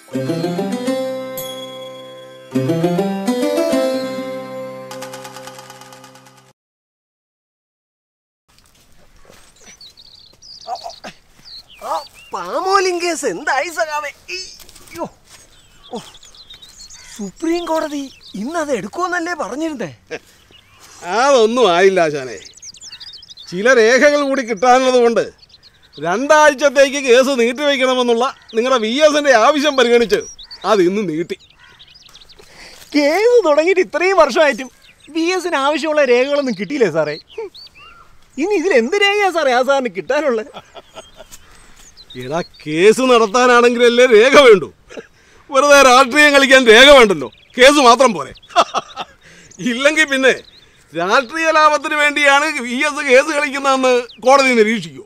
ആ പാമോലിംഗ് കേസ് എന്തായി സഖാവേ അയ്യോ ഓ, സുപ്രീം കോടതി ഇന്ന് അത് എടുക്കുമെന്നല്ലേ പറഞ്ഞിരുന്നേ അതൊന്നും ആയില്ല ആശാനെ ചില രേഖകൾ കൂടി കിട്ടാനുള്ളത് കൊണ്ട് രണ്ടാഴ്ചത്തേക്ക് കേസ് നീട്ടിവെക്കണമെന്നുള്ള നിങ്ങളുടെ വി എസിന്റെ ആവശ്യം പരിഗണിച്ച് അത് ഇന്ന് നീട്ടി കേസ് തുടങ്ങിയിട്ട് ഇത്രയും വർഷമായിട്ടും ബി എസിന് ആവശ്യമുള്ള രേഖകളൊന്നും കിട്ടിയില്ലേ സാറേ ഹും. ഇനി ഇതിൽ എന്ത് രേഖയാ സാറേ ആ സാറിന് കിട്ടാനുള്ളത് എടാ കേസ് നടത്താനാണെങ്കിലല്ലേ രേഖ വേണ്ടു വെറുതെ രാഷ്ട്രീയം കളിക്കാൻ രേഖ വേണ്ടല്ലോ കേസ് മാത്രം പോരെ ഇല്ലെങ്കിൽ പിന്നെ രാഷ്ട്രീയ ലാഭത്തിന് വേണ്ടിയാണ് വി എസ് കേസ് കളിക്കുന്നതെന്ന് കോടതി നിരീക്ഷിക്കൂ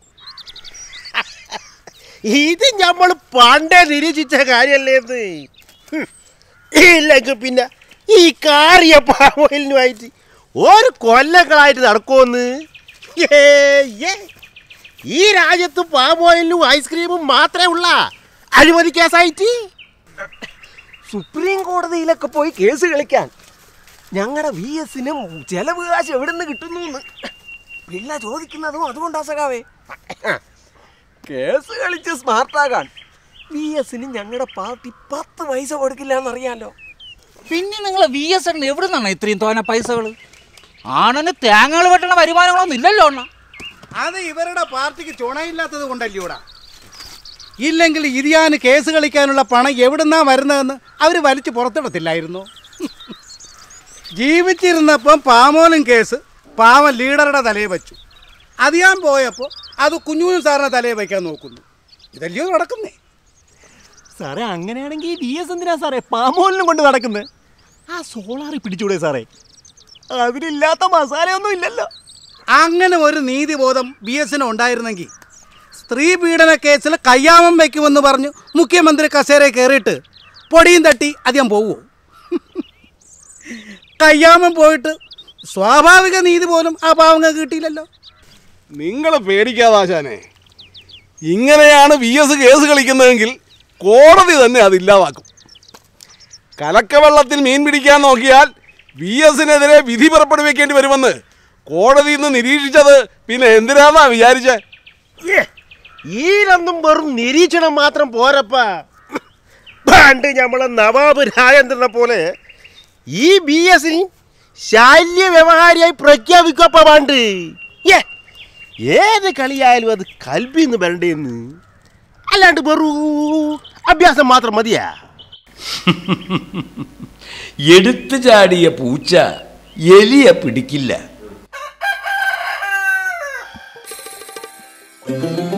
ഇത് നമ്മൾ പണ്ടേ നിരീക്ഷിച്ച കാര്യല്ലേ ഇത് ഹും. ഇല്ലെങ്കിൽ പിന്നെ ഈ കാറിയ പാവലിനുമായിട്ട് ഒരു കൊല്ലങ്ങളായിട്ട് നടക്കുമെന്ന് ഏ, ഏ. ഈ രാജ്യത്ത് പാമോയിലും ഐസ്ക്രീമും മാത്രമേ ഉള്ള അഴിമതി കേസായിട്ട് സുപ്രീം കോടതിയിലൊക്കെ പോയി കേസ് കളിക്കാൻ ഞങ്ങളുടെ വി എസിനും ചെലവ് കാശ് എവിടെ നിന്ന് കിട്ടുന്നു എന്ന് പിള്ള ചോദിക്കുന്നതും അതുകൊണ്ടാ സഖാവേ കേസ് കളിച്ച് സ്മാർട്ടാകാൻ വി എസിന് ഞങ്ങളുടെ പാർട്ടി പത്ത് പൈസ കൊടുക്കില്ല എന്നറിയാലോ പിന്നെ നിങ്ങൾ വി എസ് എണ്ണ എവിടെ നിന്നാണ് ഇത്രയും തോന പൈസകൾ ആണിന് തേങ്ങകൾ വെട്ടണ വരുമാനങ്ങളൊന്നും ഇല്ലല്ലോ അണ്ണ അത് ഇവരുടെ പാർട്ടിക്ക് ചുണയില്ലാത്തത് കൊണ്ടല്ലൂടാ ഇല്ലെങ്കിൽ ഇതിയാന് കേസ് കളിക്കാനുള്ള പണം എവിടുന്നാ വരുന്നതെന്ന് അവർ വലിച്ചു പുറത്തിടത്തില്ലായിരുന്നു ജീവിച്ചിരുന്നപ്പം പാമോലും കേസ് പാവം ലീഡറുടെ തലയിൽ വെച്ചു അതിയാൻ പോയപ്പോൾ അത് കുഞ്ഞുഞ്ഞു സാറിനെ തലയിൽ വയ്ക്കാൻ നോക്കുന്നു ഇതല്ലയോ നടക്കുന്നേ സാറേ അങ്ങനെയാണെങ്കിൽ വി എസ് എന്തിനാ സാറേ പാമോലിനും കൊണ്ട് നടക്കുന്നത് ആ സോളാറി പിടിച്ചൂടെ സാറേ അതിലില്ലാത്ത മസാലയൊന്നും ഇല്ലല്ലോ അങ്ങനെ ഒരു നീതിബോധം ബി എസിന് ഉണ്ടായിരുന്നെങ്കിൽ സ്ത്രീ പീഡന കേസിൽ കയ്യാമം വയ്ക്കുമെന്ന് പറഞ്ഞു മുഖ്യമന്ത്രി കസേര കയറിയിട്ട് പൊടിയും തട്ടി അധികം പോവുമോ കയ്യാമം പോയിട്ട് സ്വാഭാവിക നീതി പോലും ആ പാവങ്ങൾക്ക് കിട്ടിയില്ലല്ലോ നിങ്ങൾ പേടിക്കാതെ ആശാനെ ഇങ്ങനെയാണ് വി എസ് കേസ് കളിക്കുന്നതെങ്കിൽ കോടതി തന്നെ അത് ഇല്ലാതാക്കും കലക്കവെള്ളത്തിൽ മീൻ പിടിക്കാൻ നോക്കിയാൽ വി എസിനെതിരെ വിധി പുറപ്പെടുവിക്കേണ്ടി വരുമെന്ന് കോടതി ഇന്ന് നിരീക്ഷിച്ചത് പിന്നെ എന്തിനാന്നാ വിചാരിച്ചേ ഏ, ഈരൊന്നും വെറും നിരീക്ഷണം മാത്രം പോരപ്പ പണ്ട് നമ്മളെ നവാബ് രാജേന്ദ്രനെ പോലെ ഈ ബി എസിന് ശല്യ വ്യവഹാരിയായി പ്രഖ്യാപിക്കപ്പ പണ്ട് ഏ, ഏത് കളിയായാലും അത് കൽബിന്ന് വരണ്ടേന്ന് അല്ലാണ്ട് വെറു അഭ്യാസം മാത്രം മതിയാ എടുത്തു ചാടിയ പൂച്ച എലിയെ പിടിക്കില്ല